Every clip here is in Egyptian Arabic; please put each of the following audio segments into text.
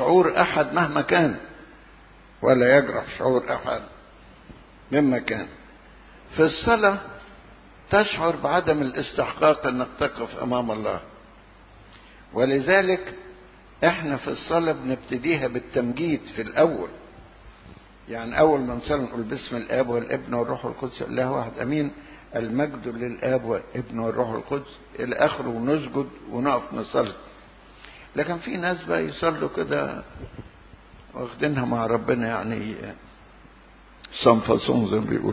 شعور أحد مهما كان ولا يجرح شعور أحد مما كان في الصلاة تشعر بعدم الاستحقاق انك تقف امام الله ولذلك احنا في الصلاة بنبتديها بالتمجيد في الاول يعني اول ما نصلي نقول باسم الاب والابن والروح القدس الله واحد امين المجد للاب والابن والروح القدس الى اخره ونسجد ونقف نصلي لكن في ناس بقى يصلوا كده واخدينها مع ربنا يعني صنفصون زي ما بيقول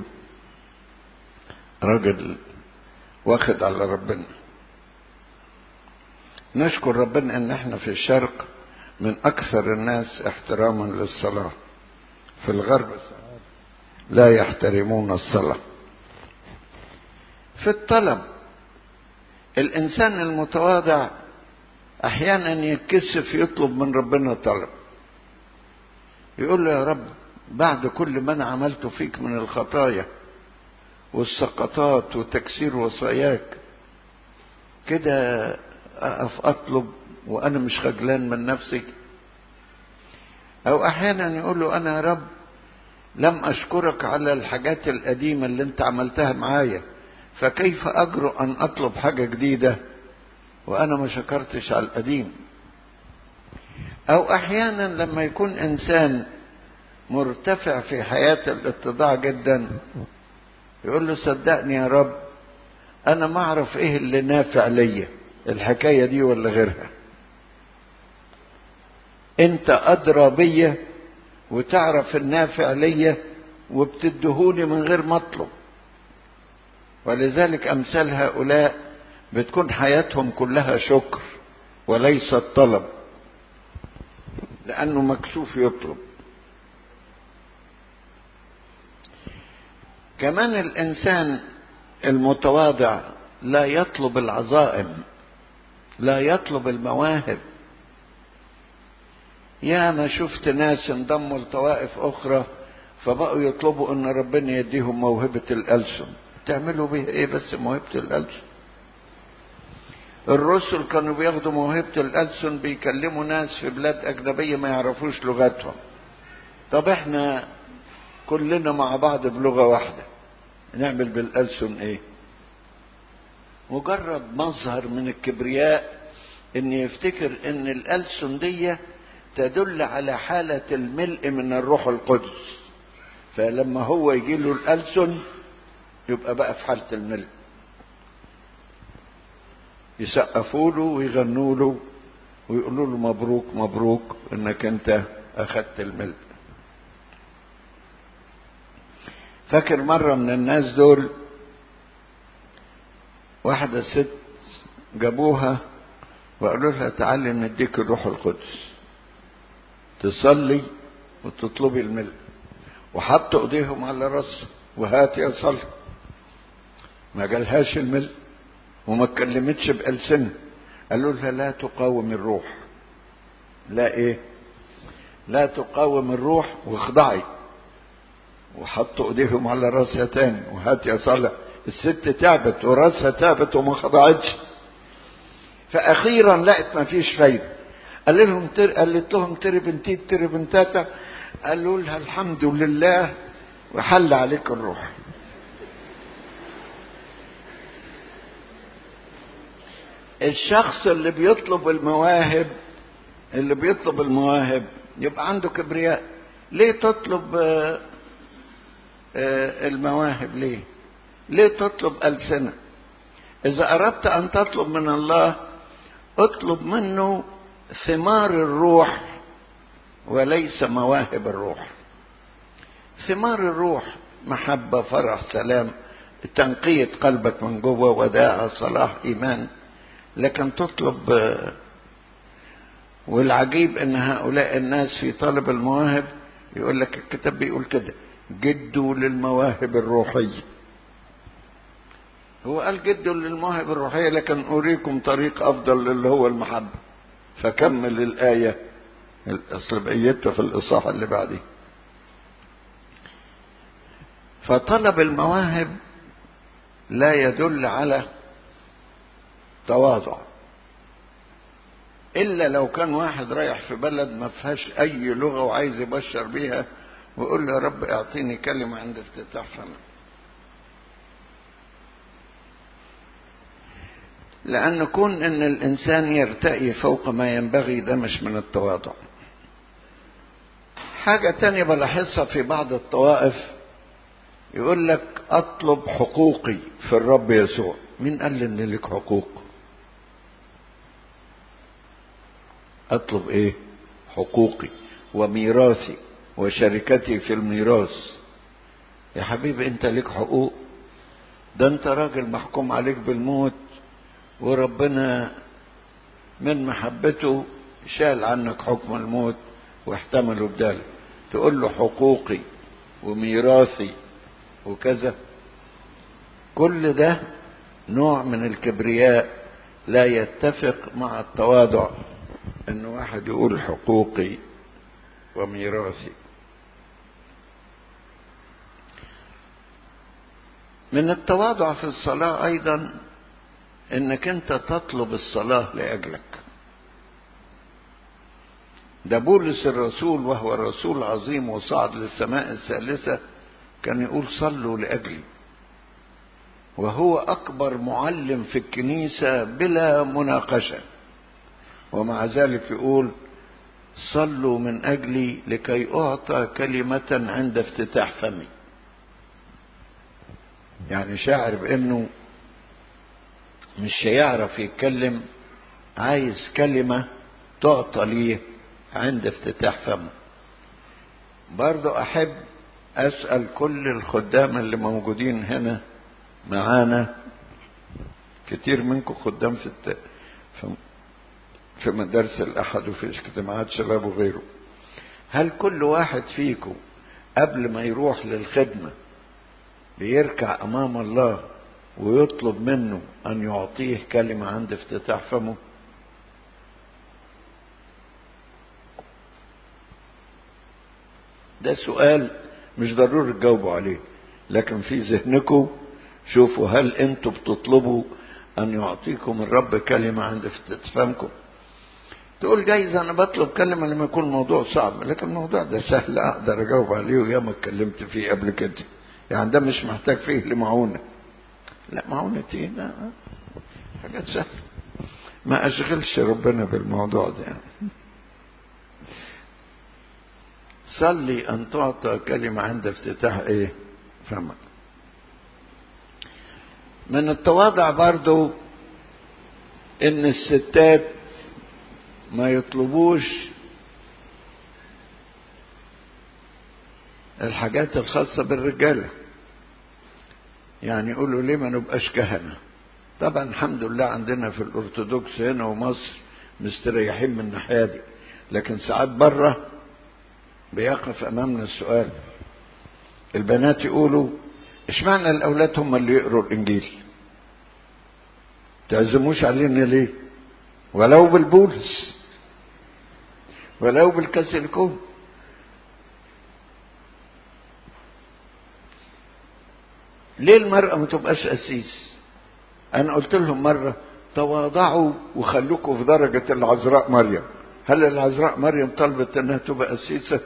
راجل واخد على ربنا نشكر ربنا ان احنا في الشرق من اكثر الناس احتراما للصلاة في الغرب لا يحترمون الصلاة في الطلب الانسان المتواضع احيانا يتكسف يطلب من ربنا طلب يقول له يا رب بعد كل ما انا عملته فيك من الخطايا والسقطات وتكسير وصاياك كده اقف اطلب وانا مش خجلان من نفسي او احيانا يقول له انا يا رب لم اشكرك على الحاجات القديمه اللي انت عملتها معايا فكيف اجرؤ ان اطلب حاجه جديده وانا ما شكرتش على القديم او احيانا لما يكون انسان مرتفع في حياه الاتضاع جدا يقول له صدقني يا رب انا ما اعرف ايه اللي نافع ليا الحكايه دي ولا غيرها انت ادرى بيا وتعرف النافع ليا وبتدهوني من غير ما اطلب ولذلك امثال هؤلاء بتكون حياتهم كلها شكر وليس الطلب لانه مكسوف يطلب كمان الانسان المتواضع لا يطلب العظائم لا يطلب المواهب يا ما شفت ناس انضموا لطوائف اخرى فبقوا يطلبوا ان ربنا يديهم موهبة الألسن تعملوا بيها ايه بس موهبة الألسن الرسل كانوا بياخدوا موهبة الألسن بيكلموا ناس في بلاد أجنبية ما يعرفوش لغتهم طب احنا كلنا مع بعض بلغة واحدة نعمل بالألسن ايه مجرد مظهر من الكبرياء ان يفتكر ان الألسن دي تدل على حالة الملء من الروح القدس فلما هو يجي له الألسن يبقى بقى في حالة الملء يسقفوا له ويغنوا له ويقولوا له مبروك مبروك انك انت اخذت الملء فاكر مرة من الناس دول واحدة ست جابوها وقالوا لها تعالي نديك الروح القدس تصلي وتطلبي الملء وحطوا ايديهم على راسها وهات يا صلي ما جالهاش الملء وما اتكلمتش بألسنة قالوا لها لا تقاوم الروح لا ايه لا تقاوم الروح واخضعي وحطوا ايديهم على راسها تاني وهات يا صلاة الست تعبت وراسها تعبت وما خضعتش فاخيرا لقت ما فيش فايده قال لهم تر... قالت لهم تري بنتي تري بنتاتا قالوا لها الحمد لله وحل عليك الروح الشخص اللي بيطلب المواهب اللي بيطلب المواهب يبقى عنده كبرياء ليه تطلب آه آه المواهب ليه ليه تطلب ألسنة إذا أردت أن تطلب من الله اطلب منه ثمار الروح وليس مواهب الروح ثمار الروح محبة فرح سلام تنقية قلبك من جوه وداعة صلاح إيمان لكن تطلب والعجيب ان هؤلاء الناس في طلب المواهب يقول لك الكتاب بيقول كده جدوا للمواهب الروحية هو قال جدوا للمواهب الروحية لكن أريكم طريق أفضل اللي هو المحبة فكمل الآية أصل بقيتها في الإصحاح اللي بعديه فطلب المواهب لا يدل على تواضع الا لو كان واحد رايح في بلد ما فيهاش اي لغه وعايز يبشر بيها ويقول له يا رب اعطيني كلمه عند افتتاح فمي لأن كون أن الإنسان يرتقي فوق ما ينبغي ده مش من التواضع حاجة تانية بلاحظها في بعض الطوائف يقول لك أطلب حقوقي في الرب يسوع مين قال إن لك حقوق أطلب إيه حقوقي وميراثي وشركتي في الميراث يا حبيبي أنت لك حقوق ده أنت راجل محكوم عليك بالموت وربنا من محبته شال عنك حكم الموت واحتمله بداله تقول له حقوقي وميراثي وكذا كل ده نوع من الكبرياء لا يتفق مع التواضع ان واحد يقول حقوقي وميراثي من التواضع في الصلاه ايضا انك انت تطلب الصلاه لاجلك ده بولس الرسول وهو الرسول عظيم وصعد للسماء الثالثه كان يقول صلوا لاجلي وهو اكبر معلم في الكنيسه بلا مناقشه ومع ذلك يقول صلوا من اجلي لكي اعطى كلمه عند افتتاح فمي يعني شاعر بانه مش هيعرف يتكلم عايز كلمة تعطى ليه عند افتتاح فمه برضو أحب أسأل كل الخدام اللي موجودين هنا معانا كتير منكم خدام في الت... في... في مدارس الأحد وفي اجتماعات شباب وغيره هل كل واحد فيكم قبل ما يروح للخدمة بيركع أمام الله ويطلب منه أن يعطيه كلمة عند افتتاح فمه ده سؤال مش ضروري تجاوبوا عليه لكن في ذهنكم شوفوا هل انتوا بتطلبوا ان يعطيكم الرب كلمة عند افتتاح فمكم تقول جايز انا بطلب كلمة لما يكون الموضوع صعب لكن الموضوع ده سهل اقدر اجاوب عليه وياما اتكلمت فيه قبل كده يعني ده مش محتاج فيه لمعونة لا معونة ايه لا حاجات سهلة ما اشغلش ربنا بالموضوع ده يعني. صلي ان تعطى كلمة عند افتتاح ايه فمك من التواضع برضو ان الستات ما يطلبوش الحاجات الخاصة بالرجالة يعني يقولوا ليه ما نبقاش كهنة طبعا الحمد لله عندنا في الأرثوذكس هنا ومصر مستريحين من الناحية دي لكن ساعات بره بيقف أمامنا السؤال البنات يقولوا اشمعنى الأولاد هم اللي يقروا الإنجيل تعزموش علينا ليه ولو بالبولس ولو بالكاثوليكون ليه المرأة ما تبقاش قسيس أنا قلت لهم مرة تواضعوا وخلوكوا في درجة العذراء مريم هل العذراء مريم طلبت انها تبقى قسيسة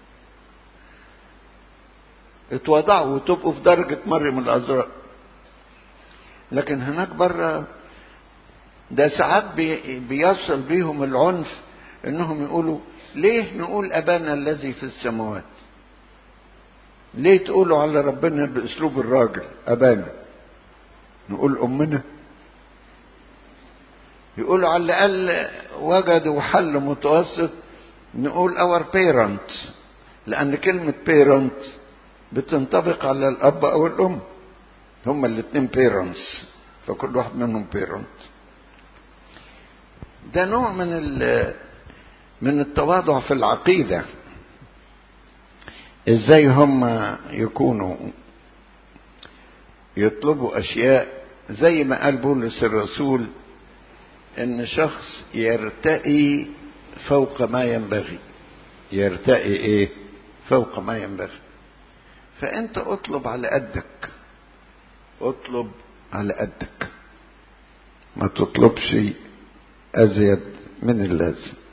اتواضعوا وتبقوا في درجة مريم العذراء لكن هناك بره ده ساعات بي بيصل بيهم العنف انهم يقولوا ليه نقول ابانا الذي في السماوات ليه تقولوا على ربنا باسلوب الراجل ابانا نقول امنا يقولوا على الاقل وجدوا حل متوسط نقول اور بيرنت لان كلمه بيرنت بتنطبق على الاب او الام هما الاثنين بيرنتس فكل واحد منهم بيرنت ده نوع من من التواضع في العقيده ازاي هم يكونوا يطلبوا اشياء زي ما قال بولس الرسول ان شخص يرتقي فوق ما ينبغي يرتقي ايه فوق ما ينبغي فانت اطلب على قدك اطلب على قدك ما تطلبش ازيد من اللازم